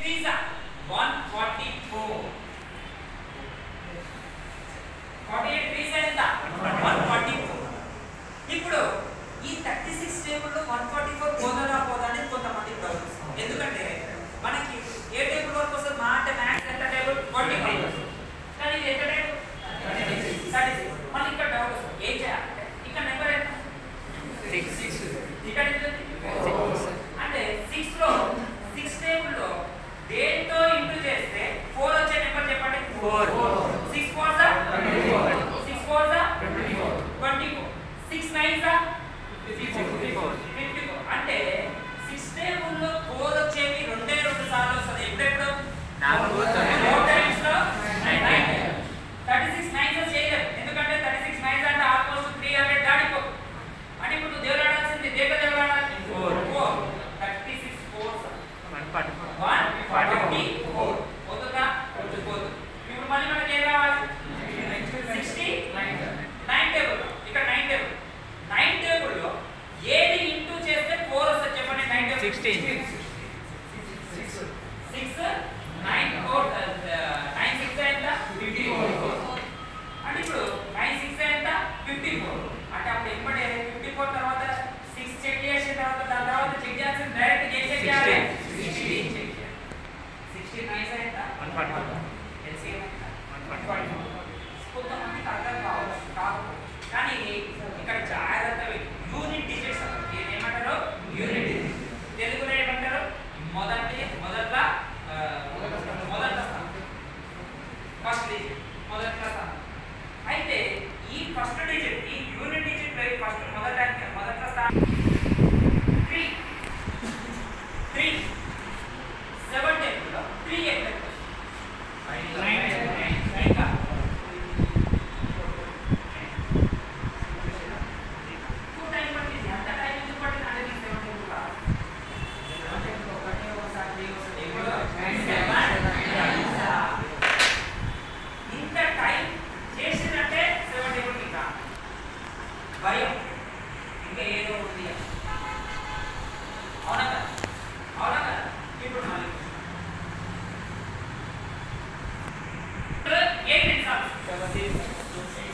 Threes one forty four forty eight threes ఎంత one forty four ఇప్పుడు ఈ thirty six టేబుల్లో వన్ ఫార్టీ ఫోర్ పోదా పోదా అనేది కొంతమంది డౌట్ ఎందుకంటే మనకి ఏ టేబుల్ వరకు వస్తుంది మా అంటే మ్యాథ్స్ ఎంత టేబుల్ ఫార్టీ ఫైవ్ కానీ ఇది ఎంత టేబుల్ థర్టీ సిక్స్ మళ్ళీ ఇక్కడ డౌట్ వస్తుంది ఏం చేయాలంటే ఇక్కడ నెంబర్ ఎంత ఇక్కడ ఎంత ఉంది? అంటే సిక్స్ లో సిక్స్ టేబుల్ లో దేంతో ఇంటూ చేస్తే ఫోర్ వచ్చే నెంబర్ చెప్పండి Four. సిక్స్ ఫోర్ జా సిక్స్ ఫోర్ జా ట్వంటీ ఫోర్ సిక్స్ నైన్ జా ఫిఫ్టీ ఫోర్ అంటే సిక్స్ టేబుల్ లో ఫోర్ వచ్చేవి రెండే రెండు సార్లు వస్తుంది ఎప్పుడెప్పుడు నాలుగు ఫోర్ టైమ్స్ లో నైన్ థర్టీ సిక్స్ నైన్స్ చేయలేము ఎందుకంటే థర్టీ సిక్స్ నైన్స్ అంటే ఆల్మోస్ట్ త్రీ హండ్రెడ్ దాటిపోతుంది అంటే ఇప్పుడు నువ్వు దేవుడు ఆడాల్సింది దేంట్లో దేవుడు ఆడాలి Four. Four thirty six four one forty four one forty four పోతుందా పోతుంది ఇప్పుడు మళ్ళీ మనకి ఏం కావాలి సిక్స్టీ నైన్ టేబుల్ ఇక్కడ నైన్ టేబుల్ నైన్ టేబుల్లో ఏది ఇంటూ చేస్తే ఫోర్ వస్తుంది చెప్పండి nine table Sixteen. Six nine four nine six ఎంత ఫిఫ్టీ ఫోర్ అంటే ఇప్పుడు నైన్ సిక్స్ ఎంత ఫిఫ్టీ ఫోర్ అంటే అప్పుడు ఎప్పుడే ఫిఫ్టీ ఫోర్ తర్వాత సిక్స్ చెక్ చేసిన తర్వాత దాని తర్వాత చెక్ చేయాల్సింది డైరెక్ట్ ఏం చెక్ చేయాలి సిక్స్టీ చెక్ చేయాలి సిక్స్టీ నైన్ ఎంత వన్ ఫార్టీ ఫోర్ ఎల్సీఎం ఎంత వన్ ఫార్టీ ఫోర్ కొంతమందికి అర్థం కావచ్చు కాకపోవచ్చు కానీ ఇక్కడ జాగ్రత్త యూనిట్ డిజిట్స్ ఇది ఏమంటారు యూనిట్ డిజిట్స్ తెలుగులో ఏమంటారు మొదటి మొదట ఆ, మొదట స్థానం ఫస్ట్ డిజిట్ మొదట స్థానం అయితే ఈ ఫస్ట్ డిజిట్ ఈ యూనిట్ డిజిట్ లో ఫస్ట్ మొదట మొదట స్థానం త్రీ త్రీ సెవెన్ టేబుల్లో త్రీ ఎక్కడ ఇంకా ఎక్కువ టైం పట్టింది అంత టైం ఎందుకు పట్టింది అంటే నీకు సెవెన్ టేబుల్ కాదు సెవెన్ టేబుల్ ఒకటి ఒకసారి ఒకసారి ఎప్పుడు ఇంత టైం చేసినట్టే సెవెన్ టేబుల్ కి రా భయం ఇంకా ఏదో ఉంది అని. అవునా కదా అవునా కదా ఇప్పుడు మళ్ళీ ఏం ఎగ్జామ్స్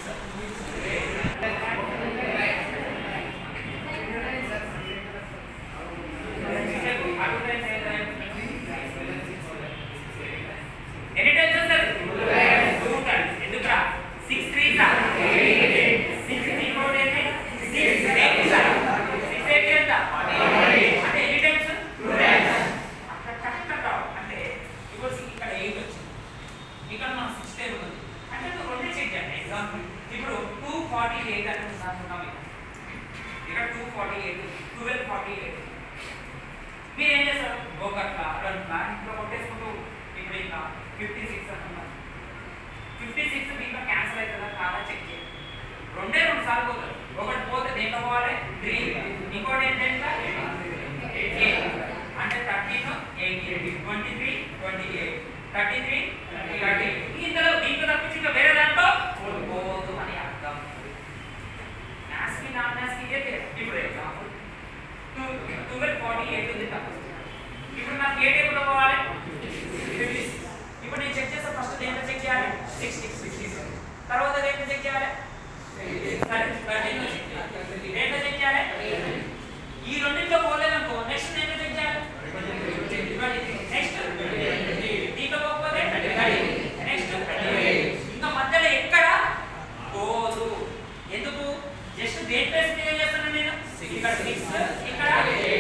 ఎన్ని టైమ్స్ వస్తారు టూ టైమ్స్ ఎందుకురా six three six three four ఏంటి సిక్స్ ఎయిట్ సిక్స్ ఎయిట్ ఎంత అంటే ఎన్ని టైమ్స్ అక్కడ కరెక్ట్ రావాలి అంటే ఇప్పుడు ఇక్కడ ఎయిట్ వచ్చింది ఇక్కడ మనం సిక్స్ టేబుల్ ఉంది అంటే నువ్వు రెండే చెక్ చేయండి ఎగ్జాంపుల్ ఇప్పుడు టూ ఫార్టీ ఎయిట్ అని అనుకున్నాం ఇక్కడ ఇక్కడ two forty eight twelve forty eight మీరు ఏం చేస్తారు ఒకట్లా రెండులా ఇంట్లో కొట్టేసుకుంటూ ఇప్పుడు ఇంకా ఫిఫ్టీ సిక్స్ అనుకున్నాం ఫిఫ్టీ సిక్స్ దీంట్లో క్యాన్సిల్ అవుతుందా కాదా చెక్ చేయండి రెండే రెండు సార్లు పోతారు ఒకటి పోతే దేంట్లో పోవాలి త్రీ ఇంకోటి ఏంటంటే ఎయిట్ అంటే thirteen eighty twenty three twenty eight thirty three thirty ఇందులో దీంట్లో తప్పించి ఇంకా వేరే దాంట్లో పోదు అని అర్థం మ్యాథ్స్కి నాన్ మ్యాథ్స్కి ఇదే తేడా. ఇప్పుడు example two twelve forty eight ఉంది తప్పు ఇప్పుడు నాకు ఏ టేబుల్లో పోవాలి ఫిఫ్టీ ఇప్పుడు నేను చెక్ చేస్తే ఫస్ట్ దేంట్లో చెక్ చేయాలి సిక్స్టీ సిక్స్టీ తర్వాత దేంట్లో చెక్ చేయాలి థర్టీన్లో చెక్ చేయాలి దేంట్లో చెక్ చేయాలి ఈ రెండింటిలో పోలేదనుకో నెక్స్ట్ దేంట్లో చెక్ చేయాలి నెక్స్ట్ దీంట్లో పోకపోతే నెక్స్ట్ ఇంకా మధ్యలో ఎక్కడ పోదు ఎందుకు జస్ట్ దేంట్లో స్పేర్ చేస్తున్నాను నేను ఇక్కడ సిక్స్ ఇక్కడ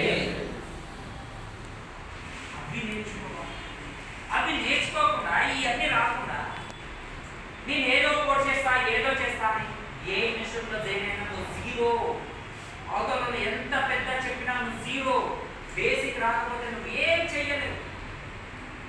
అవి నేర్చుకోవాలి అవి నేర్చుకోకుండా ఇవన్నీ రాకుండా నేను ఏదో కోర్స్ చేస్తా ఏదో చేస్తా అని ఏ మిషన్లో దేనైనా నువ్వు జీరో అవతల ఎంత పెద్ద చెప్పినా నువ్వు జీరో బేసిక్ రాకపోతే నువ్వు ఏం చెయ్యలేవు